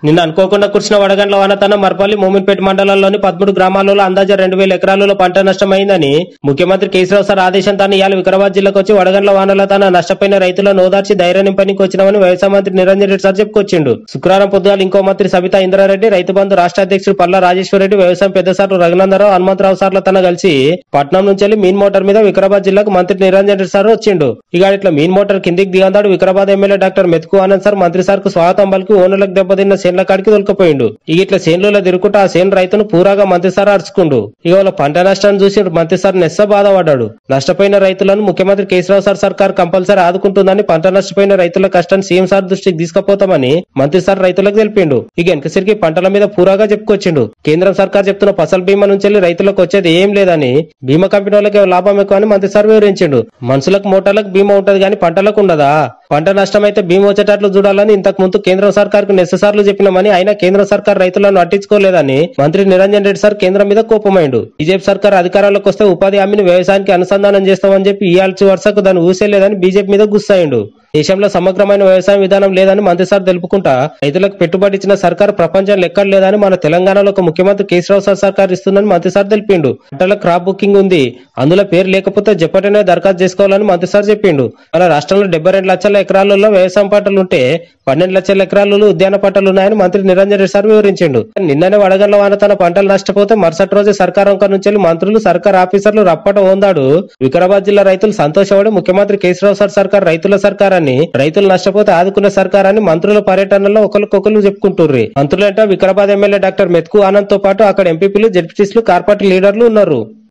నిన్న అనుకోకుండా కురిసిన వడగండ్ల వానతన మర్పల్లి మోమిన్పేట మండలంలోని పదమూడు గ్రామాలలో అందాజ రెండు వేల ఎకరాలలో పంట నష్టమైందని ముఖ్యమంత్రి కేసీరావు సార్ ఆదేశంతో ఇవాళ వికారాబాద్ జిల్లాకు వచ్చి వడగండ్ల వానల తన నష్టపోయిన రైతులను ఓదార్చి ధైర్య నింపనికి వచ్చినామని వ్యవసాయ మంత్రి నిరంజన్ రెడ్డి సార్ చెప్పుకొచ్చిండు శుక్రవారం పొద్దుగాల ఇంకో మంత్రి సబితా ఇంద్రారెడ్డి రైతు బంధు రాష్ట్ర అధ్యక్షుడు పల్లా రాజేశ్వర రెడ్డి వ్యవసాయం పెద్ద సార్లు రఘునందరావు హనుమంతరావు సార్ల తన కలిసి పట్నం నుంచి వెళ్లి మీన్ మోటార్ మీద వికారాబాద్ జిల్లాకు మంత్రి నిరంజన్ రెడ్డి సార్ వచ్చిండు ఇక ఇట్లా మీన్ మోటార్ కిందికి దిగందాడు Vikarabad MLA doctor Methuku Anand sir మంత్రి సార్ కు స్వాగతం పలికి ఓనర్లకు దెబ్బతిన్న సేన్ల కాడికి దొరికిపోయిండు ఇక ఇట్లా సేన్లలో తిరుగుకుంటూ ఆ సేన్ రైతును పూరాగా మంత్రి సార్ అరుచుకుండు ఇక వాళ్ళ పంట నష్టాన్ని చూసి మంత్రి సార్ నెస్స బాధపడ్డాడు నష్టపోయిన రైతులను ముఖ్యమంత్రి కేసీరావు సార్ సర్కార్ కంపల్సరీ ఆదుకుంటుందని పంట నష్టపోయిన రైతుల కష్టాన్ని సీఎం సార్ దృష్టికి తీసుకుపోతామని మంత్రి సార్ రైతులకు తెలిపిండు ఇక వెనకసరికి పంటల మీద పూరాగా చెప్పుకొచ్చిండు కేంద్రం సర్కార్ చెప్తున్న ఫసల్ బీమా నుంచి వెళ్లి రైతులకు వచ్చేది ఏం లేదని బీమా కంపెనీ వాళ్ళకి లాభం ఎక్కువ అని మంత్రి సార్ వివరించిండు మనుషులకు మోటార్లకు బీమా ఉంటది కానీ పంటలకు ఉండదా పంట నష్టమైతే బీమా వచ్చేటట్లు చూడాలని ఇంతకు ముందు కేంద్ర సర్కార్ కు నెససార్లు చెప్పినామని అయినా కేంద్ర సర్కార్ రైతులను పట్టించుకోలేదని మంత్రి నిరంజన్ రెడ్డి సార్ కేంద్రం మీద కోపమైండు బీజేపీ సర్కార్ అధికారంలోకి వస్తే ఉపాధి హామీని వ్యవసాయానికి అనుసంధానం చేస్తామని చెప్పి ఇయాల్చి వరుసకు దాన్ని ఊసేలేదని బీజేపీ మీద గుస్సాయిండు దేశంలో సమగ్రమైన వ్యవసాయ విధానం లేదని మంత్రి సార్ తెలుపుకుంటా రైతులకు పెట్టుబడి ఇచ్చిన సర్కార్ ప్రపంచం లెక్కలు లేదని మన తెలంగాణలో ఒక ముఖ్యమంత్రి కేసీరావు సార్ సర్కార్ ఇస్తుందని మంత్రి సార్ తెలిపిండు పంటల క్రాప్ బుకింగ్ ఉంది అందులో పేరు లేకపోతే జప్పటనే దరఖాస్తు చేసుకోవాలని మంత్రి సార్ చెప్పిండు మన రాష్ట్రంలో డెబ్బై రెండు లక్షల ఎకరాలలో వ్యవసాయం పంటలు ఉంటే పన్నెండు లక్షల ఎకరాలలో ఉద్యాన పంటలు ఉన్నాయని మంత్రి నిరంజన్ రెడ్డి సార్ వివరించిండు నిన్ననే వడగండ్ల వాన తన పంటలు నష్టపోతే మరుసటి రోజు సర్కార్ వంక నుంచి వెళ్లి మంత్రులు సర్కార్ ఆఫీసర్లు రప్పట ఓందాడు వికారాబాద్ జిల్లా రైతులు సంతోషపడి ముఖ్యమంత్రి కేసీరావు సార్ సర్కార్ రైతుల సర్కార్ అని రైతులు నష్టపోతే ఆదుకున్న సర్కార్ అని మంత్రుల పర్యటనలో ఒకరికొకరు చెప్పుకుంటుర్రి మంత్రులంటే వికారాబాద్ ఎమ్మెల్యే డాక్టర్ మెతుకు ఆనంద్ తో పాటు అక్కడ ఎంపీపీలు జడ్పీటీసీలు కార్పొరేట్ లీడర్లు ఉన్నారు